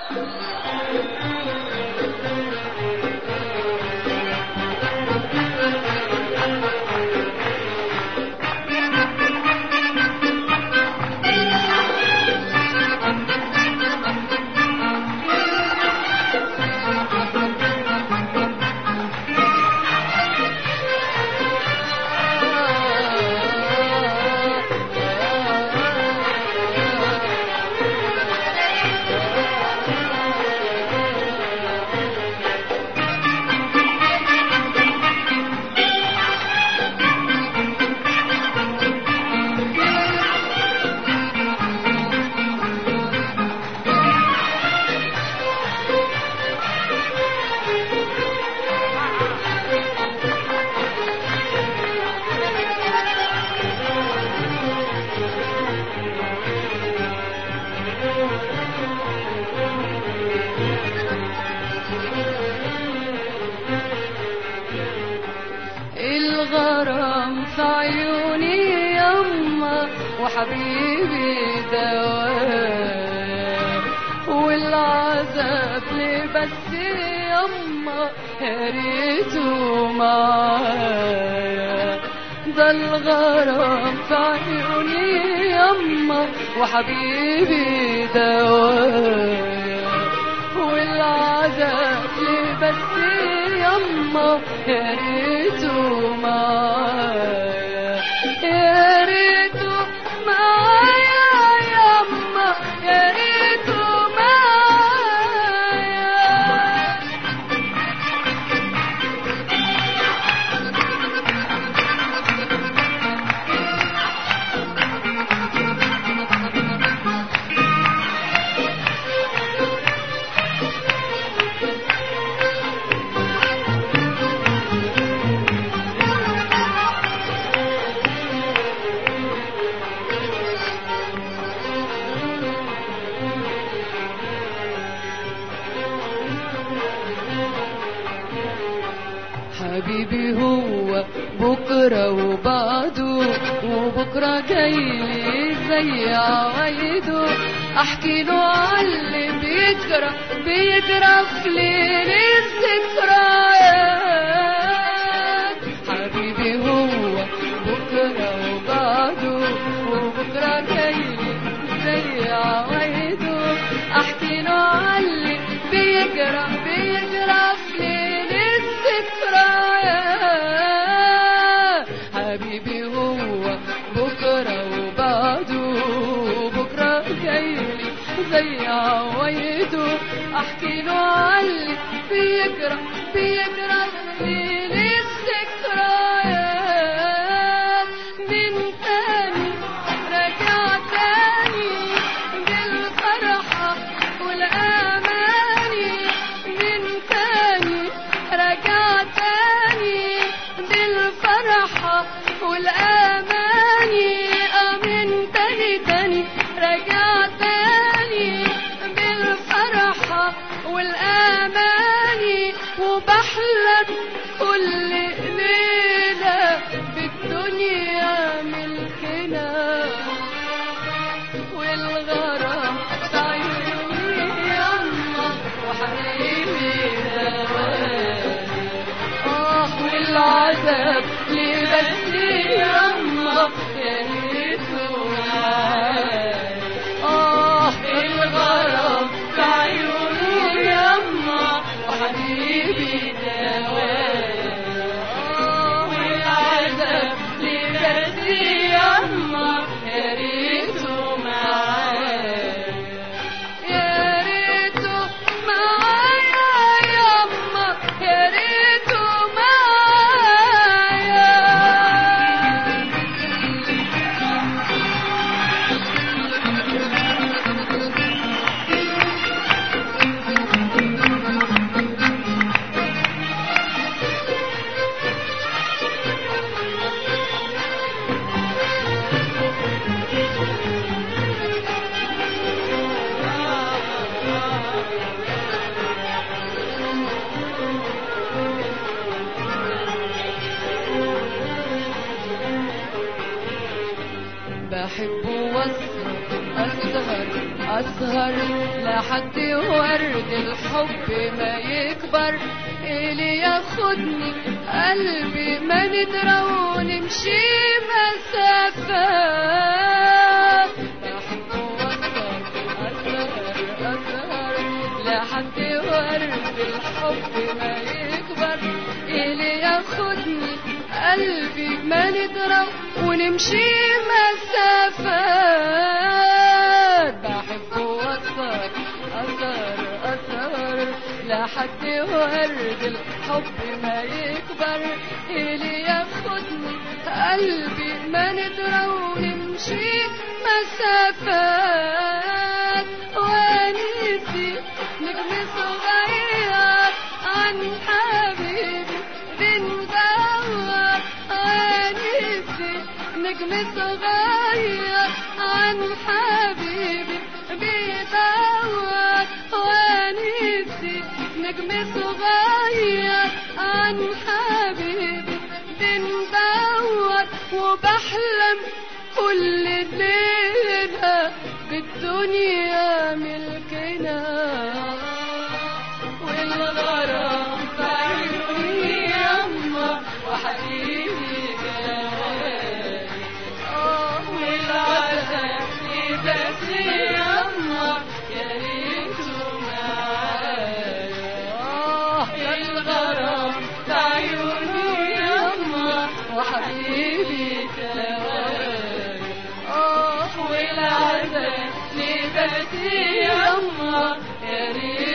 الغرام في عيوني يما وحبيبي دواء والعذاب ليه بس يما يا ريته معايا ده الغرام في عيوني يما وحبيبي دواء والعذاب ليه بس يما يا ريته معايا يا ريته معايا يما يا ريته معايا حبيبي هو بكرة وبعده وبكرة جايلي زي عوايده احكي له عاللي بيجرى بيجرى في ليل الذكريات حبيبي هو بكرة وبعده وبكرة جايلي زي عوايده احكي له عاللي بيجرى بيجرى في ليل الذكريات حبيبي هو بكرة وبعده بكرة جايلي زي عوايده احكي له عاللي بيجرى بيجرى في ليل الذكريات من تاني رجع تاني بالفرحة والأماني من تاني رجع تاني بالفرحة والأماني آه من تاني تاني رجع تاني بالفرحة والأماني وبحلم كل ليلة بالدنيا ملكنا والغرام في عيوني يما وحبيبي دواء آه والعذاب ليه بس يما يا ريته معايا آه الغرام في عيوني يما وحبيبي دواء آه والعذاب ليه بس يما يا ريته معايا يا ريته معايا يما يا ريته معايا أسهر لحد ورد الحب ما يكبر اللي ياخدني قلبي ما ندرى ونمشي مسافات بحب وأسهر أسهر أسهر لحد ورد الحب ما يكبر اللي ياخدني قلبي ما ندرى ونمشي مسافات بحب وأسهر أسهر أسهر لحد ورد الحب ما يكبر اللي ياخدني قلبي ما ندرى ونمشي مسافات ونسي نجم صغير عن حبيبي بندور ونسي نجم صغير عن حبيبي بيدور ونسي نجم صغير عن حبيبي بندور وبحلم كل ليلة بالدنيا ملكنا والغرام في عيوني يما وحبيبي جوالي اه والعذاب بس يما يا ريته معايا اه الغرام في عيوني يما وحبيبي جوالي اه والعذاب بس يما يا ريته